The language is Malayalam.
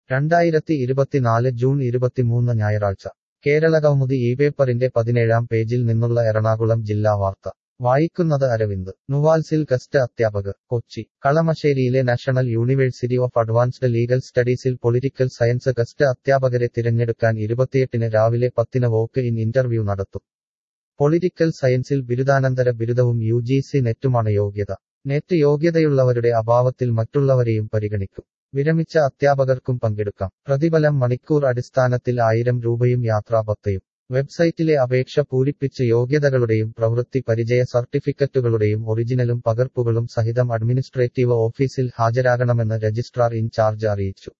രണ്ടായിരത്തി ഇരുപത്തിനാല് ജൂൺ ഇരുപത്തിമൂന്ന് ഞായറാഴ്ച കേരള കൗമുദി ഈ പേപ്പറിന്റെ പതിനേഴാം പേജിൽ നിന്നുള്ള എറണാകുളം ജില്ലാ വാർത്ത വായിക്കുന്നത് അരവിന്ദ് നുവാൽസിൽ ഗസ്റ്റ് അധ്യാപകർ കൊച്ചി കളമശ്ശേരിയിലെ national university of advanced legal സ്റ്റഡീസിൽ പൊളിറ്റിക്കൽ സയൻസ് ഗസ്റ്റ് അധ്യാപകരെ തിരഞ്ഞെടുക്കാൻ ഇരുപത്തിയെട്ടിന് രാവിലെ പത്തിന് വോക്ക് ഇൻ ഇന്റർവ്യൂ നടത്തും പൊളിറ്റിക്കൽ സയൻസിൽ ബിരുദാനന്തര ബിരുദവും യു ജി സി നെറ്റുമാണ് യോഗ്യത നെറ്റ് യോഗ്യതയുള്ളവരുടെ അഭാവത്തിൽ മറ്റുള്ളവരെയും പരിഗണിക്കും വിരമിച്ച അധ്യാപകർക്കും പങ്കെടുക്കാം പ്രതിഫലം മണിക്കൂർ അടിസ്ഥാനത്തിൽ ആയിരം രൂപയും യാത്രാഭത്തയും വെബ്സൈറ്റിലെ അപേക്ഷ പൂരിപ്പിച്ച് യോഗ്യതകളുടെയും പ്രവൃത്തി പരിചയ സർട്ടിഫിക്കറ്റുകളുടെയും ഒറിജിനലും പകർപ്പുകളും സഹിതം അഡ്മിനിസ്ട്രേറ്റീവ് ഓഫീസിൽ ഹാജരാകണമെന്ന് രജിസ്ട്രാർ ഇൻചാർജ് അറിയിച്ചു